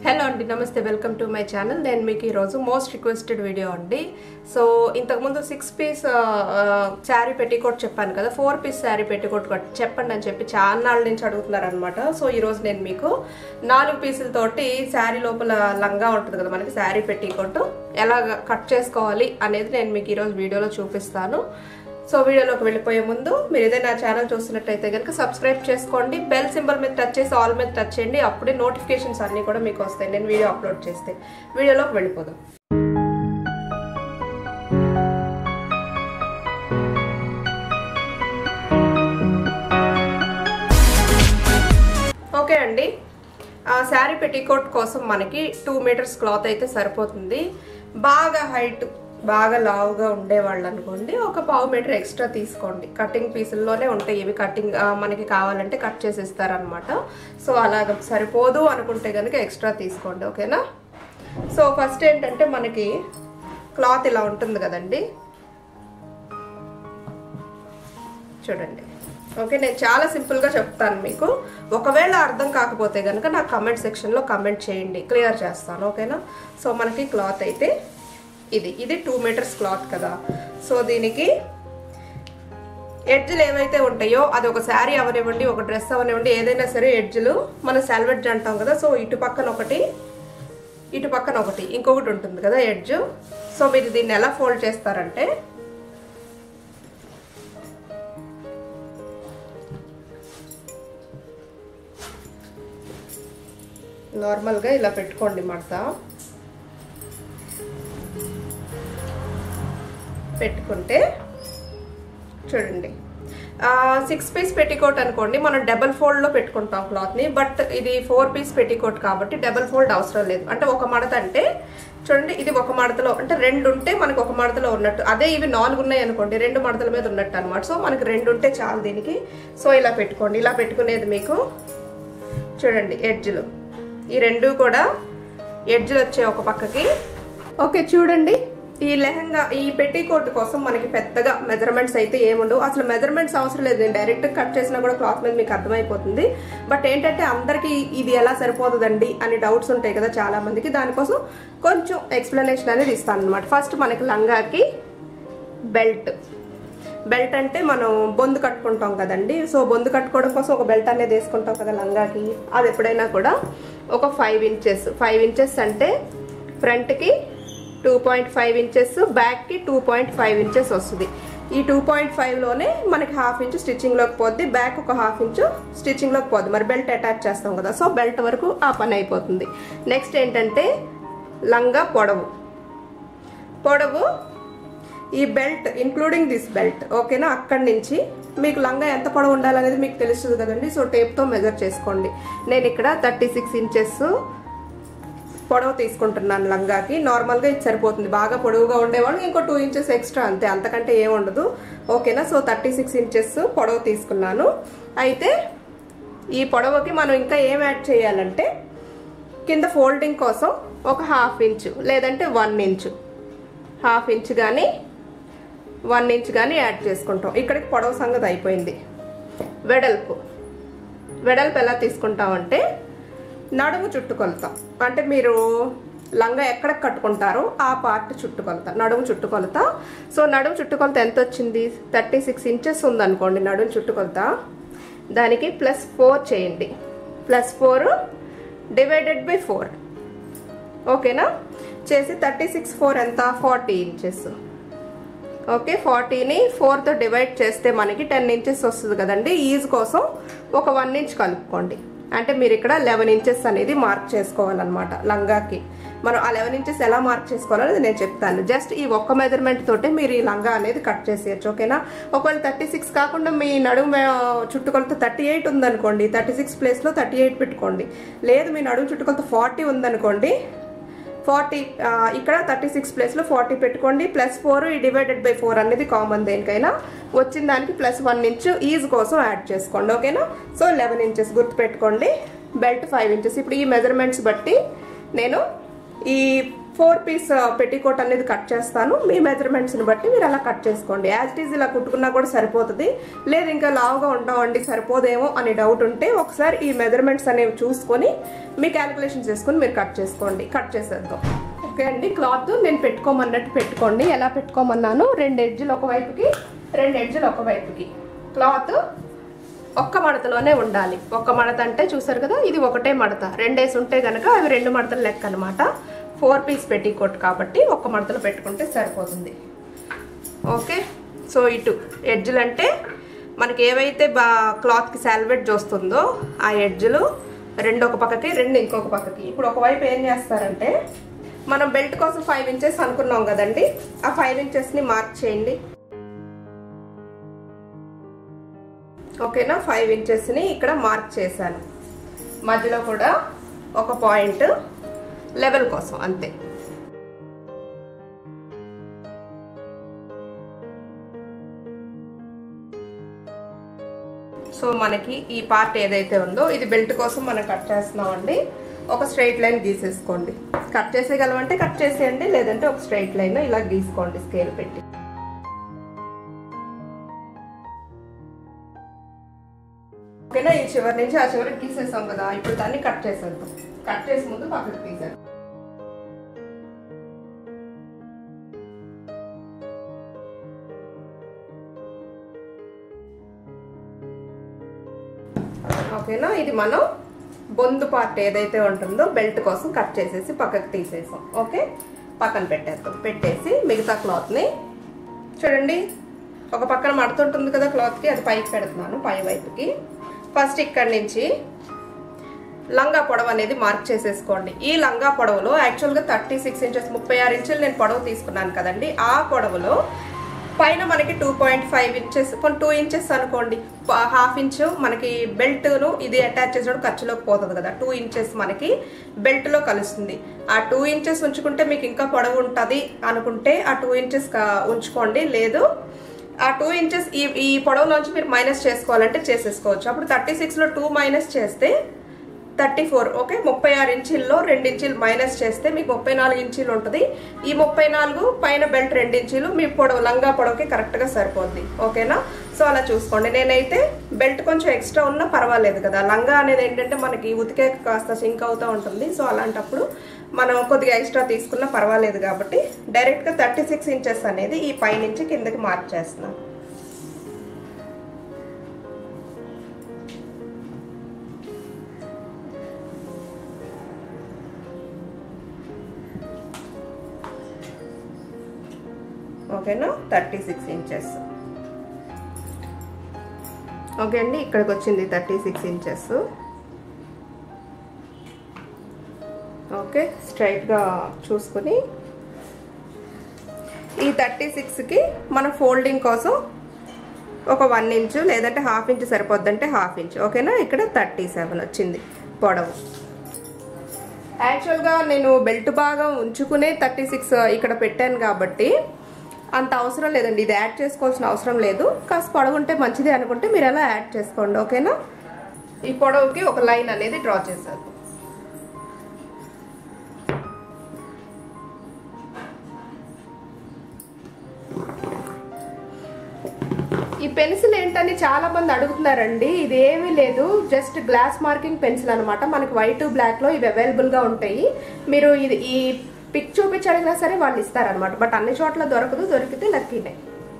hello అండి నమస్తే welcome to my channel నేను మీకు ఈరోజు మోస్ట్ రిక్వెస్టెడ్ వీడియో అండి సో ఇంతకుముందు సిక్స్ పీస్ శారీ పెట్టికోట్ చెప్పాను కదా ఫోర్ పీస్ శారీ పెట్టికోట్ చెప్పండి అని చెప్పి చాలా నాళ్ళ నుంచి అడుగుతున్నారు అనమాట సో ఈరోజు నేను మీకు నాలుగు పీసులతోటి శారీ లోపల లంగా ఉంటుంది కదా మనకి శారీ పెట్టికోట్ ఎలా కట్ చేసుకోవాలి అనేది నేను మీకు ఈరోజు వీడియోలో చూపిస్తాను సో వీడియోలోకి వెళ్ళిపోయే ముందు మీరు ఏదైనా ఛానల్ చూస్తున్నట్టయితే కనుక సబ్స్క్రైబ్ చేసుకోండి బెల్ సింబల్ మీద టచ్ చేసి ఆల్ మీద టచ్ చేయండి అప్పుడే నోటిఫికేషన్స్ అన్నీ కూడా మీకు వస్తాయి నేను వీడియో అప్లోడ్ చేస్తే వీడియోలోకి వెళ్ళిపోదాం ఓకే అండి శారీ పెట్టికోట్ కోసం మనకి టూ మీటర్స్ క్లాత్ అయితే సరిపోతుంది బాగా హైట్ బాగా లావుగా ఉండేవాళ్ళు అనుకోండి ఒక పావు మీటర్ ఎక్స్ట్రా తీసుకోండి కటింగ్ పీసుల్లోనే ఉంటాయి ఇవి కటింగ్ మనకి కావాలంటే కట్ చేసి ఇస్తారనమాట సో అలాగ సరిపోదు అనుకుంటే కనుక ఎక్స్ట్రా తీసుకోండి ఓకేనా సో ఫస్ట్ ఏంటంటే మనకి క్లాత్ ఇలా ఉంటుంది కదండి చూడండి ఓకే నేను చాలా సింపుల్గా చెప్తాను మీకు ఒకవేళ అర్థం కాకపోతే కనుక నాకు కమెంట్ సెక్షన్లో కమెంట్ చేయండి క్లియర్ చేస్తాను ఓకేనా సో మనకి క్లాత్ అయితే ఇది ఇది టూ మీటర్స్ క్లాత్ కదా సో దీనికి ఎడ్జ్లు ఏవైతే ఉంటాయో అది ఒక శారీ అవనివ్వండి ఒక డ్రెస్ అవనివ్వండి ఏదైనా సరే ఎడ్జ్లు మనం సెల్వెడ్జ్ అంటాం కదా సో ఇటు పక్కన ఒకటి ఇటు పక్కన ఒకటి ఇంకొకటి ఉంటుంది కదా ఎడ్జ్ సో మీరు దీన్ని ఎలా ఫోల్డ్ చేస్తారంటే నార్మల్గా ఇలా పెట్టుకోండి మడత పెట్టుకుంటే చూడండి సిక్స్ పీస్ పెట్టికోట్ అనుకోండి మనం డబల్ ఫోల్డ్లో పెట్టుకుంటాం క్లాత్ని బట్ ఇది ఫోర్ పీస్ పెట్టికోట్ కాబట్టి డబల్ ఫోల్డ్ అవసరం లేదు అంటే ఒక మడత అంటే చూడండి ఇది ఒక మడతలో అంటే రెండు ఉంటే మనకు ఒక మడతలో ఉన్నట్టు అదే ఇవి నాలుగు ఉన్నాయి అనుకోండి రెండు మడతల మీద ఉన్నట్టు అనమాట సో మనకి రెండు ఉంటే చాలు దీనికి సో ఇలా పెట్టుకోండి ఇలా పెట్టుకునేది మీకు చూడండి ఎడ్జ్లు ఈ రెండు కూడా ఎడ్జ్లు వచ్చాయి ఒక పక్కకి ఓకే చూడండి ఈ లెహంగా ఈ పెట్టికోట్ కోసం మనకి పెద్దగా మెజర్మెంట్స్ అయితే ఏముండవు అసలు మెజర్మెంట్స్ అవసరం లేదు నేను డైరెక్ట్ కట్ చేసినా కూడా క్లాత్ మీద మీకు అర్థమైపోతుంది బట్ ఏంటంటే అందరికీ ఇది ఎలా సరిపోతుందండి అని డౌట్స్ ఉంటాయి కదా చాలా మందికి దానికోసం కొంచెం ఎక్స్ప్లెనేషన్ అనేది ఇస్తాను అనమాట ఫస్ట్ మనకి లంగాకి బెల్ట్ బెల్ట్ అంటే మనం బొందు కట్టుకుంటాం కదండి సో బొందు కట్టుకోవడం కోసం ఒక బెల్ట్ అనేది వేసుకుంటాం కదా లంగాకి అది ఎప్పుడైనా కూడా ఒక ఫైవ్ ఇంచెస్ ఫైవ్ ఇంచెస్ అంటే ఫ్రంట్కి టూ పాయింట్ ఫైవ్ ఇంచెస్ బ్యాక్కి టూ పాయింట్ ఫైవ్ ఇంచెస్ వస్తుంది ఈ టూ పాయింట్ ఫైవ్లోనే మనకి హాఫ్ ఇంచు స్టిచ్చింగ్లోకి పోద్ది బ్యాక్ ఒక హాఫ్ ఇంచు స్టిచ్చింగ్లోకి పోద్ది మరి బెల్ట్ అటాచ్ చేస్తాం కదా సో బెల్ట్ వరకు ఆ పని అయిపోతుంది నెక్స్ట్ ఏంటంటే లంగా పొడవు పొడవు ఈ బెల్ట్ ఇంక్లూడింగ్ దిస్ బెల్ట్ ఓకేనా అక్కడి నుంచి మీకు లంగా ఎంత పొడవు ఉండాలనేది మీకు తెలుస్తుంది కదండి సో టేప్తో మెజర్ చేసుకోండి నేను ఇక్కడ థర్టీ సిక్స్ ఇంచెస్ పొడవు తీసుకుంటున్నాను లంగాకి నార్మల్గా ఇది సరిపోతుంది బాగా పొడవుగా ఉండేవాళ్ళు ఇంకో టూ ఇంచెస్ ఎక్స్ట్రా అంతే అంతకంటే ఏం ఉండదు ఓకేనా సో థర్టీ సిక్స్ ఇంచెస్ పొడవు తీసుకున్నాను అయితే ఈ పొడవుకి మనం ఇంకా ఏం యాడ్ చేయాలంటే కింద ఫోల్డింగ్ కోసం ఒక హాఫ్ ఇంచు లేదంటే వన్ ఇంచు హాఫ్ ఇంచ్ కానీ వన్ ఇంచ్ కానీ యాడ్ చేసుకుంటాం ఇక్కడికి పొడవు సంగతి అయిపోయింది వెడల్పు వెడల్పు ఎలా తీసుకుంటామంటే నడుము చుట్టుకొలతాం అంటే మీరు లంగా ఎక్కడ కట్టుకుంటారో ఆ పార్ట్ చుట్టుకొలత నడుము చుట్టుకొలత సో నడుము చుట్టుకొలత ఎంత వచ్చింది థర్టీ సిక్స్ ఇంచెస్ ఉందనుకోండి నడుము చుట్టుకొలత దానికి ప్లస్ ఫోర్ చేయండి plus four divided by four ఓకేనా చేసి థర్టీ సిక్స్ ఫోర్ ఎంత ఫార్టీ ఇంచెస్ ఓకే ఫార్టీని ఫోర్తో డివైడ్ చేస్తే మనకి టెన్ ఇంచెస్ వస్తుంది కదండి ఈజ్ కోసం ఒక వన్ ఇంచ్ కలుపుకోండి అంటే మీరు ఇక్కడ లెవెన్ ఇంచెస్ అనేది మార్క్ చేసుకోవాలన్నమాట లంగాకి మనం ఆ లెవెన్ ఇంచెస్ ఎలా మార్క్ చేసుకోవాలనేది నేను చెప్తాను జస్ట్ ఈ ఒక్క మెజర్మెంట్ తోటే మీరు ఈ లంగా అనేది కట్ చేసేయచ్చు ఓకేనా ఒకవేళ థర్టీ సిక్స్ కాకుండా మీ నడుము చుట్టుకొలత థర్టీ ఎయిట్ ఉందనుకోండి థర్టీ సిక్స్ ప్లేస్లో థర్టీ ఎయిట్ పెట్టుకోండి లేదు మీ నడుము చుట్టుకొలత ఫార్టీ ఉందనుకోండి ఫార్టీ ఇక్కడ థర్టీ సిక్స్ ప్లస్లో ఫార్టీ పెట్టుకోండి ప్లస్ ఫోర్ ఈ డివైడెడ్ బై ఫోర్ అనేది కామన్ దేనికైనా వచ్చిన దానికి ప్లస్ వన్ ఇంచ్ ఈజ్ కోసం యాడ్ చేసుకోండి ఓకేనా సో లెవెన్ ఇంచెస్ గుర్తుపెట్టుకోండి బెల్ట్ ఫైవ్ ఇంచెస్ ఇప్పుడు ఈ మెజర్మెంట్స్ బట్టి నేను ఈ ఫోర్ పీస్ పెట్టికోట్ అనేది కట్ చేస్తాను మీ మెజర్మెంట్స్ని బట్టి మీరు అలా కట్ చేసుకోండి యాజ్ ఇట్ ఈజ్ ఇలా కుట్టుకున్నా కూడా సరిపోతుంది లేదు ఇంకా లావుగా ఉంటామండి సరిపోదేమో అని డౌట్ ఉంటే ఒకసారి ఈ మెజర్మెంట్స్ అనేవి చూసుకొని మీ క్యాలిక్యులేషన్ చేసుకొని మీరు కట్ చేసుకోండి కట్ చేసేద్దాం ఓకే అండి క్లాత్ నేను పెట్టుకోమన్నట్టు పెట్టుకోండి ఎలా పెట్టుకోమన్నాను రెండు ఎడ్జులు ఒకవైపుకి రెండు ఎడ్జులు ఒకవైపుకి క్లాత్ ఒక్క మడతలోనే ఉండాలి ఒక్క మడత అంటే చూసారు కదా ఇది ఒకటే మడత రెండేసి ఉంటే కనుక అవి రెండు మడతలు లెక్క అనమాట ఫోర్ పీస్ పెట్టికోట్ కాబట్టి ఒక్క మడతలో పెట్టుకుంటే సరిపోతుంది ఓకే సో ఇటు ఎడ్జులు అంటే మనకి ఏవైతే బా క్లాత్కి సాల్వెట్ వస్తుందో ఆ ఎడ్జులు రెండు ఒక పక్కకి రెండు ఇంకొక పక్కకి ఇప్పుడు ఒకవైపు ఏం చేస్తారంటే మనం బెల్ట్ కోసం ఫైవ్ ఇంచెస్ అనుకున్నాం కదండి ఆ ఫైవ్ ఇంచెస్ని మార్క్ చేయండి ఓకేనా ఫైవ్ ఇంచెస్ని ఇక్కడ మార్క్ చేశాను మధ్యలో కూడా ఒక పాయింట్ లెవెల్ కోసం అంతే సో మనకి ఈ పార్ట్ ఏదైతే ఉందో ఇది బెల్ట్ కోసం మనం కట్ చేస్తున్నామండి ఒక స్ట్రైట్ లైన్ గీసేసుకోండి కట్ చేసేయగలమంటే కట్ చేసేయండి లేదంటే ఒక స్ట్రైట్ లైన్ ఇలా గీసుకోండి స్కేల్ పెట్టి ఓకేనా ఈ చివరి నుంచి ఆ చివరికి తీసేసాం కదా ఇప్పుడు దాన్ని కట్ చేసేద్దాం కట్ చేసే ముందు పక్కకు తీసేద్దాం ఓకేనా ఇది మనం బొందు పార్ట్ ఏదైతే ఉంటుందో బెల్ట్ కోసం కట్ చేసేసి పక్కకు తీసేసాం ఓకే పక్కన పెట్టేద్దాం పెట్టేసి మిగతా క్లాత్ని చూడండి ఒక పక్కన మడుతుంటుంది కదా క్లాత్కి అది పైకి పెడుతున్నాను పై వైపుకి ఫస్ట్ ఇక్కడి నుంచి లంగా పొడవు అనేది మార్క్ చేసేసుకోండి ఈ లంగా పొడవులో యాక్చువల్గా థర్టీ సిక్స్ ఇంచెస్ ముప్పై ఆరు ఇంచులు నేను పొడవు తీసుకున్నాను కదండి ఆ పొడవులో పైన మనకి two point five inches two inches అనుకోండి హాఫ్ ఇంచు మనకి బెల్ట్ను ఇది అటాచ్ చేసినప్పుడు ఖర్చులోకి పోతుంది కదా టూ ఇంచెస్ మనకి బెల్ట్లో కలుస్తుంది ఆ టూ ఇంచెస్ ఉంచుకుంటే మీకు ఇంకా పొడవు ఉంటుంది అనుకుంటే ఆ టూ ఇంచెస్ ఉంచుకోండి లేదు ఆ టూ ఇంచెస్ ఈ ఈ పొడవులోంచి మీరు మైనస్ చేసుకోవాలంటే చేసేసుకోవచ్చు అప్పుడు థర్టీ సిక్స్లో టూ మైనస్ చేస్తే థర్టీ ఫోర్ ఓకే ముప్పై ఆరు ఇంచీల్లో రెండు ఇంచీలు మైనస్ చేస్తే మీకు ముప్పై నాలుగు ఇంచీలు ఉంటుంది ఈ ముప్పై నాలుగు పైన బెల్ట్ రెండు ఇంచీలు మీ పొడవు లంగా పొడవుకి కరెక్ట్గా సరిపోద్ది ఓకేనా సో అలా చూసుకోండి నేనైతే బెల్ట్ కొంచెం ఎక్స్ట్రా ఉన్నా పర్వాలేదు కదా లంగా అనేది ఏంటంటే మనకి ఉతికే కాస్త సింక్ అవుతూ ఉంటుంది సో అలాంటప్పుడు మనం కొద్దిగా ఎక్స్ట్రా తీసుకున్నా పర్వాలేదు కాబట్టి డైరెక్ట్గా థర్టీ సిక్స్ ఇంచెస్ అనేది ఈ పై నుంచి కిందకి మార్క్ చేస్తున్నాను ఓకేనా థర్టీ సిక్స్ ఇంచెస్ ఓకే అండి ఇక్కడికి వచ్చింది థర్టీ సిక్స్ ఇంచెస్ ఓకే స్ట్రైట్గా చూసుకుని ఈ థర్టీ సిక్స్కి మనం ఫోల్డింగ్ కోసం ఒక వన్ ఇంచు లేదంటే హాఫ్ ఇంచ్ సరిపోద్దంటే హాఫ్ ఇంచ్ ఓకేనా ఇక్కడ థర్టీ సెవెన్ వచ్చింది పొడవు యాక్చువల్గా నేను బెల్ట్ భాగం ఉంచుకునే థర్టీ సిక్స్ ఇక్కడ పెట్టాను కాబట్టి అంత అవసరం లేదండి ఇది యాడ్ చేసుకోవాల్సిన అవసరం లేదు కాస్త పొడవు ఉంటే మంచిది అనుకుంటే మీరు అలా యాడ్ చేసుకోండి ఓకేనా ఈ పొడవుకి ఒక లైన్ అనేది డ్రా చేశారు ఈ పెన్సిల్ ఏంటని చాలా మంది అడుగుతున్నారండి ఇది ఏమీ లేదు జస్ట్ గ్లాస్ మార్కింగ్ పెన్సిల్ అనమాట మనకి వైట్ బ్లాక్ లో ఇవి అవైలబుల్ గా ఉంటాయి మీరు ఇది ఈ పిక్ చూపించి అడిగినా సరే వాళ్ళు ఇస్తారనమాట బట్ అన్ని చోట్ల దొరకదు దొరికితే లక్కీనే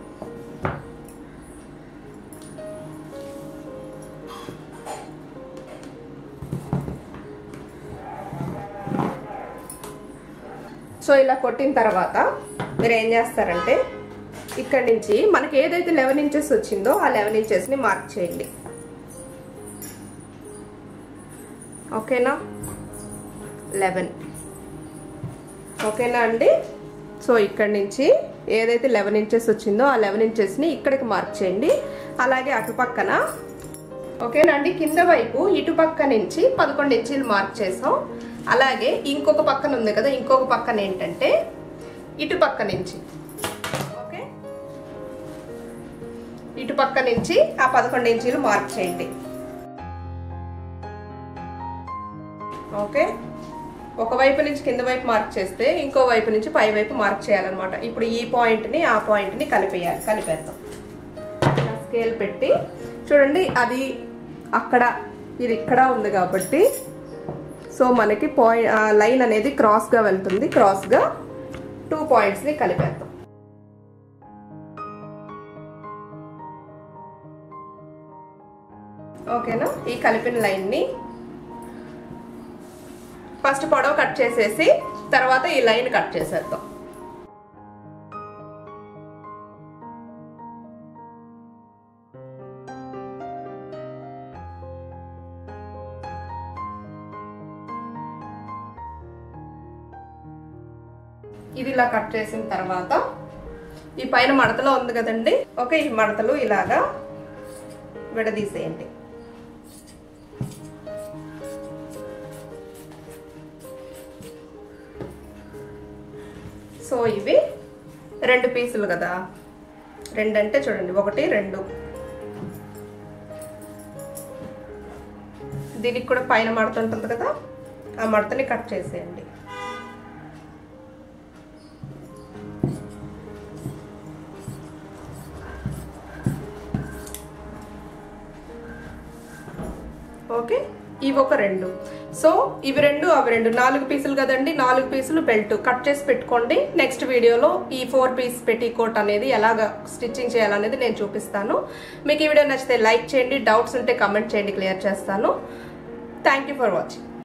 సో ఇలా కొట్టిన తర్వాత మీరు ఏం చేస్తారంటే ఇక్కడ నుంచి మనకి ఏదైతే లెవెన్ ఇంచెస్ వచ్చిందో ఆ లెవెన్ ఇంచెస్ని మార్క్ చేయండి ఓకేనా లెవెన్ ఓకేనా అండి సో ఇక్కడ నుంచి ఏదైతే లెవెన్ ఇంచెస్ వచ్చిందో ఆ లెవెన్ ఇంచెస్ని ఇక్కడికి మార్క్ చేయండి అలాగే అటుపక్కన ఓకేనా అండి కింద వైపు ఇటుపక్క నుంచి పదకొండు ఇంచీలు మార్క్ చేసాం అలాగే ఇంకొక పక్కన ఉంది కదా ఇంకొక పక్కన ఏంటంటే ఇటుపక్క నుంచి ఓకే ఇటుపక్క నుంచి ఆ పదకొండు ఇంచీలు మార్క్ చేయండి ఓకే ఒక వైపు నుంచి కింద వైపు మార్క్ చేస్తే ఇంకో వైపు నుంచి పై వైపు మార్క్ చేయాలన్నమాట ఇప్పుడు ఈ పాయింట్ని ఆ పాయింట్ని కలిపేయాలి కలిపేద్దాం స్కేల్ పెట్టి చూడండి అది అక్కడ ఇది ఇక్కడ ఉంది కాబట్టి సో మనకి పాయింట్ లైన్ అనేది క్రాస్గా వెళ్తుంది క్రాస్గా టూ పాయింట్స్ని కలిపేద్దాం ఓకేనా ఈ కలిపిన లైన్ని ఫస్ట్ పొడవు కట్ చేసేసి తర్వాత ఈ లైన్ కట్ చేసేద్దాం ఇది ఇలా కట్ చేసిన తర్వాత ఈ పైన మడతలో ఉంది కదండి ఓకే ఈ మడతలు ఇలాగా విడదీసేయండి సో ఇవి రెండు పీసులు కదా రెండు అంటే చూడండి ఒకటి రెండు దీనికి కూడా పైన మడత ఉంటుంది కదా ఆ మడతని కట్ చేసేయండి ఓకే ఇవి ఒక రెండు సో ఇవి రెండు అవి రెండు నాలుగు పీసులు కదండి నాలుగు పీసులు బెల్ట్ కట్ చేసి పెట్టుకోండి నెక్స్ట్ వీడియోలో ఈ ఫోర్ పీస్ పెట్టి కోట్ అనేది ఎలాగ స్టిచ్చింగ్ చేయాలనేది నేను చూపిస్తాను మీకు ఈ వీడియో నచ్చితే లైక్ చేయండి డౌట్స్ ఉంటే కమెంట్ చేయండి క్లియర్ చేస్తాను థ్యాంక్ ఫర్ వాచింగ్